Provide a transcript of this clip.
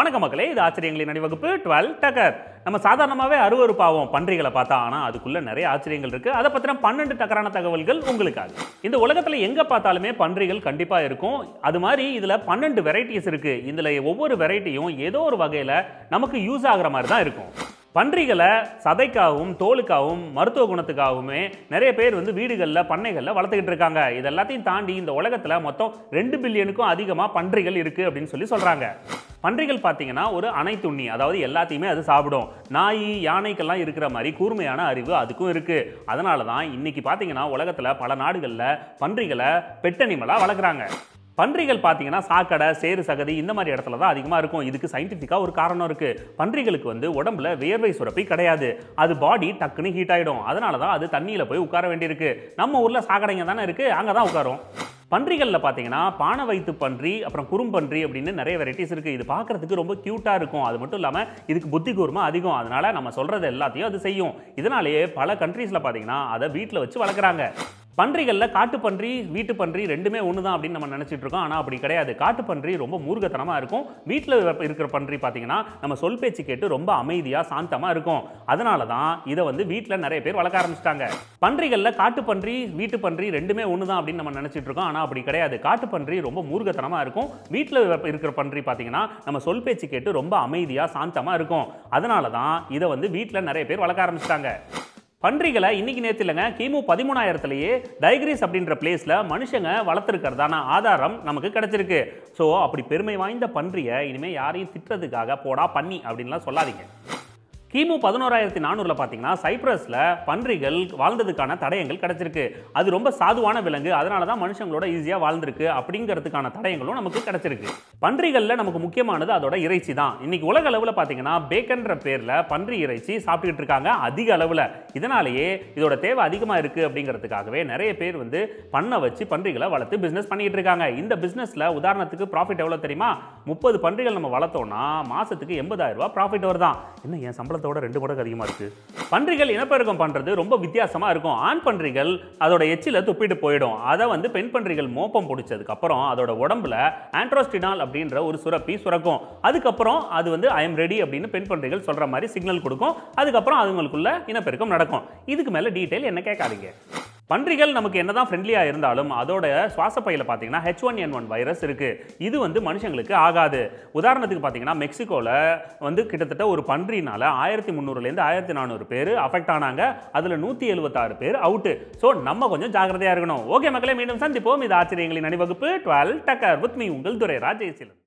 வணக்கம் மக்களே இது ஆச்சரியங்களின் அணிவகுப்பு டுவெல் டக்கர் நம்ம சாதாரணமாகவே அருவருப்பாவோம் பன்றிகளை பார்த்தா ஆனால் அதுக்குள்ள நிறைய ஆச்சரியங்கள் இருக்கு அதை பற்றின பன்னெண்டு டக்கரான தகவல்கள் உங்களுக்காக இந்த உலகத்தில் எங்கே பார்த்தாலுமே பன்றிகள் கண்டிப்பாக இருக்கும் அது மாதிரி இதில் பன்னெண்டு வெரைட்டிஸ் இருக்கு இதில் ஒவ்வொரு வெரைட்டியும் ஏதோ ஒரு வகையில் நமக்கு யூஸ் ஆகுற மாதிரி தான் இருக்கும் பன்றிகளை சதைக்காகவும் தோலுக்காகவும் மருத்துவ குணத்துக்காகவுமே நிறைய பேர் வந்து வீடுகளில் பண்ணைகளில் வளர்த்துக்கிட்டு இருக்காங்க இது எல்லாத்தையும் தாண்டி இந்த உலகத்தில் மொத்தம் ரெண்டு பில்லியனுக்கும் அதிகமாக பன்றிகள் இருக்குது அப்படின்னு சொல்லி சொல்கிறாங்க பன்றிகள் பார்த்தீங்கன்னா ஒரு அனைத்துண்ணி அதாவது எல்லாத்தையுமே அது சாப்பிடும் நாய் யானைக்கெல்லாம் இருக்கிற மாதிரி கூர்மையான அறிவு அதுக்கும் இருக்கு அதனால தான் இன்னைக்கு பார்த்தீங்கன்னா உலகத்தில் பல நாடுகளில் பன்றிகளை பெட்டனிமலாக வளர்க்குறாங்க பன்றிகள் பார்த்தீங்கன்னா சாக்கடை சேறு சகதி இந்த மாதிரி இடத்துல தான் அதிகமாக இருக்கும் இதுக்கு சயின்டிஃபிக்காக ஒரு காரணம் இருக்கு பன்றிகளுக்கு வந்து உடம்புல வேர்வை சுரப்பி கிடையாது அது பாடி டக்குன்னு ஹீட் ஆகிடும் அதனால தான் அது தண்ணியில் போய் உட்கார வேண்டியிருக்கு நம்ம ஊரில் சாக்கடைங்க தானே இருக்கு அங்கே தான் உட்காரும் பன்றிகளில் பார்த்தீங்கன்னா பானை வைத்து பன்றி அப்புறம் குறும்பன்றி அப்படின்னு நிறைய வெரைட்டிஸ் இருக்குது இது பார்க்கறதுக்கு ரொம்ப க்யூட்டாக இருக்கும் அது மட்டும் இல்லாமல் இதுக்கு புத்தி கூர்மை அதிகம் அதனால நம்ம சொல்கிறது எல்லாத்தையும் அது செய்யும் இதனாலேயே பல கண்ட்ரீஸில் பார்த்தீங்கன்னா அதை வீட்டில் வச்சு வளர்க்குறாங்க பன்றிகளில் காட்டுப்பன்றி வீட்டு பன்றி ரெண்டுமே ஒன்று தான் அப்படின்னு நம்ம நினச்சிட்டு இருக்கோம் ஆனால் அப்படி கிடையாது காட்டுப்பன்றி ரொம்ப மூர்க்கத்தனமாக இருக்கும் வீட்டில் இருக்கிற பன்றி பார்த்தீங்கன்னா நம்ம சொல் பேச்சு கேட்டு ரொம்ப அமைதியாக சாந்தமாக இருக்கும் அதனால தான் இதை வந்து வீட்டில் நிறைய பேர் வளர்க்க ஆரம்பிச்சிட்டாங்க பன்றிகளில் காட்டுப்பன்றி வீட்டு பன்றி ரெண்டுமே ஒன்று தான் அப்படின்னு நம்ம நினச்சிட்டு இருக்கோம் ஆனால் அப்படி கிடையாது காட்டுப்பன்றி ரொம்ப மூர்க்கத்தனமாக இருக்கும் வீட்டில் இருக்கிற பன்றி பார்த்தீங்கன்னா நம்ம சொல் பேச்சு கேட்டு ரொம்ப அமைதியாக சாந்தமாக இருக்கும் அதனால தான் இதை வந்து வீட்டில் நிறைய பேர் வளர்க்க ஆரம்பிச்சிட்டாங்க பன்றிகளை இன்னைக்கு நேற்று இல்லைங்க கிமு பதிமூணாயிரத்துலேயே டைக்ரீஸ் அப்படின்ற பிளேஸில் மனுஷங்க வளர்த்துருக்கிறதான ஆதாரம் நமக்கு கிடைச்சிருக்கு ஸோ அப்படி பெருமை வாய்ந்த பன்றியை இனிமேல் யாரையும் திட்டுறதுக்காக போடா பண்ணி அப்படின்லாம் சொல்லாதீங்க கிமு பதினோராயிரத்தி நானூறில் பார்த்தீங்கன்னா சைப்ரஸில் பன்றிகள் வாழ்ந்ததுக்கான தடயங்கள் கிடைச்சிருக்கு அது ரொம்ப சாதுவான விலங்கு அதனால தான் மனுஷங்களோட ஈஸியாக வாழ்ந்திருக்கு அப்படிங்கிறதுக்கான தடயங்களும் நமக்கு கிடைச்சிருக்கு பன்றிகளில் நமக்கு முக்கியமானது அதோட இறைச்சி தான் இன்னைக்கு உலக அளவில் பார்த்தீங்கன்னா பேக்கன்ற பேரில் பன்றி இறைச்சி சாப்பிட்டுக்கிட்டு இருக்காங்க அதிக அளவில் இதனாலேயே இதோட தேவை அதிகமாக இருக்குது அப்படிங்கிறதுக்காகவே நிறைய பேர் வந்து பண்ணை வச்சு பன்றிகளை வளர்த்து பிஸ்னஸ் பண்ணிட்டு இருக்காங்க இந்த பிஸ்னஸில் உதாரணத்துக்கு ப்ராஃபிட் எவ்வளோ தெரியுமா முப்பது பன்றிகள் நம்ம வளர்த்தோம்னா மாதத்துக்கு எண்பதாயிரம் ரூபாய் ப்ராஃபிட் வருதான் என்ன என் சம்பளத்தோட ரெண்டு மடங்கு அதிகமாக இருக்கு பன்றிகள் இனப்பெருக்கம் பண்ணுறது ரொம்ப வித்தியாசமாக இருக்கும் ஆண் பன்றிகள் அதோட எச்சில துப்பிட்டு போயிடும் அதை வந்து பெண் பன்றிகள் மோப்பம் பிடிச்சதுக்கு அப்புறம் அதோட உடம்புல ஆண்ட்ரோஸ்டினால் அப்படின்ற ஒரு சுரப்பி சுரக்கும் அதுக்கப்புறம் அது வந்து ஐ எம் ரெடி அப்படின்னு பெண் பன்றிகள் சொல்ற மாதிரி சிக்னல் கொடுக்கும் அதுக்கப்புறம் அதுங்களுக்குள்ள இனப்பெருக்கம் நடக்கும் இதுக்கு மேல டீட்டெயில் என்ன கேட்காதீங்க பன்றிகள் நமக்கு என்னதான் ஃப்ரெண்ட்லியாக இருந்தாலும் அதோட சுவாச பையில பார்த்தீங்கன்னா H one N one virus இருக்கு இது வந்து மனுஷங்களுக்கு ஆகாது உதாரணத்துக்கு பார்த்தீங்கன்னா மெக்சிகோவில் வந்து கிட்டத்தட்ட ஒரு பன்றினால ஆயிரத்தி முந்நூறுலேருந்து ஆயிரத்தி நானூறு பேர் அஃபெக்ட் ஆனாங்க அதில் நூற்றி எழுபத்தாறு பேர் அவுட்டு ஸோ நம்ம கொஞ்சம் ஜாக்கிரதையாக இருக்கணும் ஓகே மக்களே மீண்டும் சந்திப்போம் இது ஆச்சரியங்களின் அணிவகுப்பு டுவெல் டக்கர் வித் மீ உங்கள் துரை ராஜேசிலன்